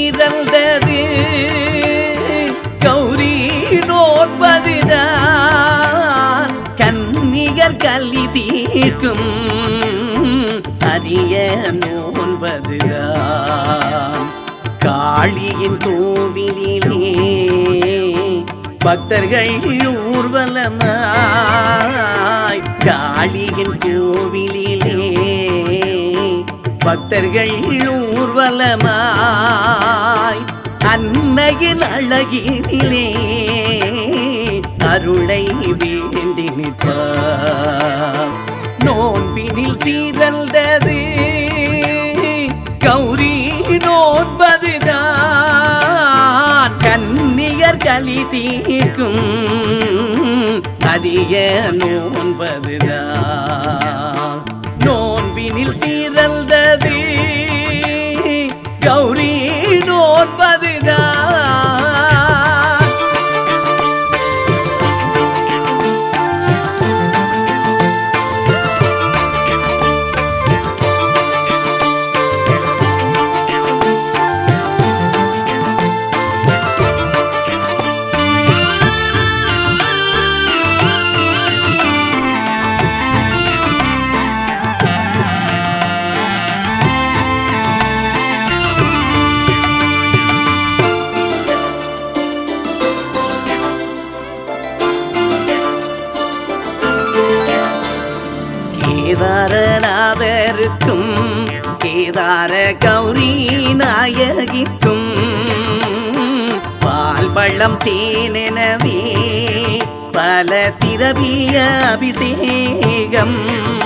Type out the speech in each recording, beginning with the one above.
சீரல்தது கௌரி நோற்பதுதான் கன்னியர் கல்வி தீர்க்கும் அரிய நோன்பதுதான் காளியின் கோவிலிலே பக்தர்கள் ஊர்வலமாய் காளியின் கோவிலிலே பக்தர்கள் ஊர்வலமாய் அன்னையின் அழகினிலே அருளை வேண்டி நிற்பார் நோன்பினில் சீரல்தது கௌரி நோன்பதுதான் கன்னியர் களி தீர்க்கும் அதிக நோன்பதுதான் நோன்பினில் சீரல்தது கௌரி நோன்பதுதான் கேதாரநாதருக்கும் கேதார கௌரி நாயகிக்கும் பால் பள்ளம் தேனெனவே பல திரவிய அபிஷேகம்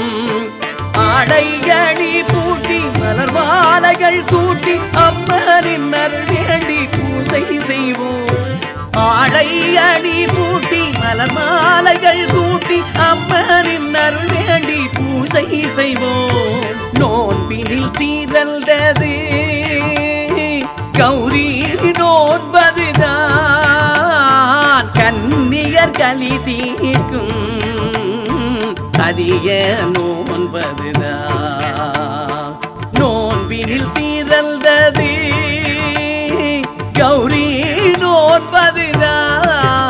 ஆடையணி பூட்டி மலர் மாலைகள் சூட்டி அம்மரின் அருள் வேண்டி பூஜை செய்வோம் ஆடை அணி பூட்டி மலர் மாலைகள் கூட்டி அம்மரின் அருள் வேண்டி பூஜை செய்வோம் நோன்பினில் சீரல்தது கௌரி நோன்பதுதான் கன்னியர் களி தீர்க்கும் அதிக நோன்பதுதான் நோன்பினில் சீரல்தது கௌரி நோன்பதுதான்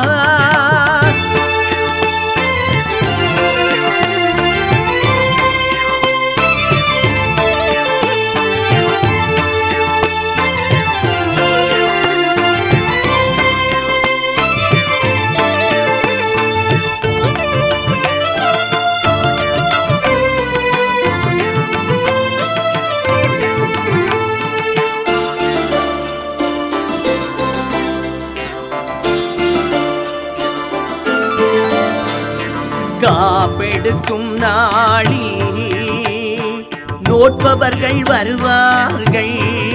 காப்பெடுக்கும் நாளில் நோட்பவர்கள் வருவார்கள்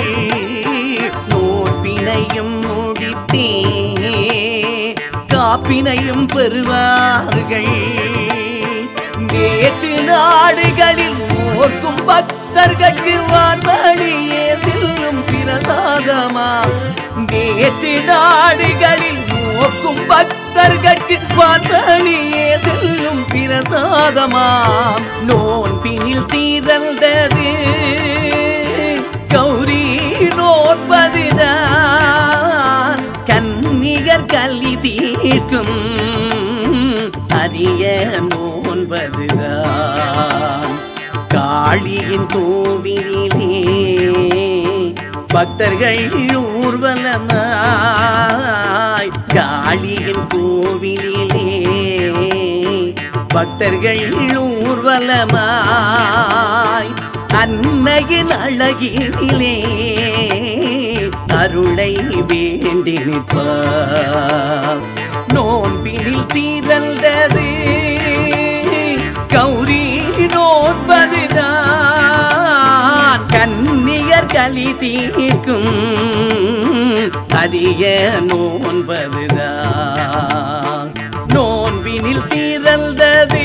நோட்பினையும் முடித்தே காப்பினையும் பெறுவார்கள் வேற்று நாடுகளில் ஓர்க்கும் பக்தர்களுக்கு வான்வழியே செல்லும் பிரசாதமா வேற்று நாடுகளில் நோக்கும் பக்தர்களுக்கு வான்வழியே செல்லும் பிரசாதமாம் நோன்பினில் சீரல்தது கௌரி நோற்பதுதான் கன்னிகர் கல்வி தீர்க்கும் அரிய நோன்பதுதான் காளியின் கோவிலிலே பக்தர்கள் ஊர்வலமாய் காளியின் கோவிலிலே பக்தர்கள் ஊர்வலமாய் அன்னையின் அழகினிலே அருளை வேண்டி நிற்பார் நோன்பினில் சீரல்தது கௌரி நோன்பதுதான் கன்னியர் களி தீர்க்கும் அதிக நோன்பதுதான் நோன்பினில் சீரல்தது